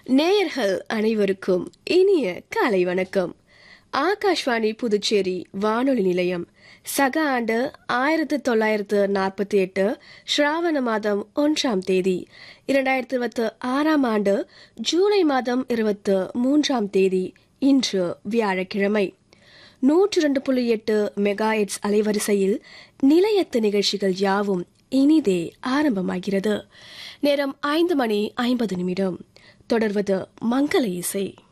நேயர்கள் அனைவருக்கும் இனிய காலை வணக்கம் ஆகாஷ்வாணி புதுச்சேரி வானொலி நிலையம் சக ஆண்டு ஆயிரத்து தொள்ளாயிரத்து நாற்பத்தி எட்டு ஸ்ராவண மாதம் ஒன்றாம் தேதி இரண்டாயிரத்தி இருபத்தி ஆறாம் ஆண்டு ஜூலை மாதம் இருபத்து மூன்றாம் தேதி இன்று வியாழக்கிழமை நூற்றி இரண்டு புள்ளி எட்டு மெகா எட்ஸ் அலைவரிசையில் நிலையத்து நிகழ்ச்சிகள் யாவும் இனிதே ஆரம்பமாகிறது நேரம் ஐந்து மணி ஐம்பது நிமிடம் தொடர்வது மங்கள இசை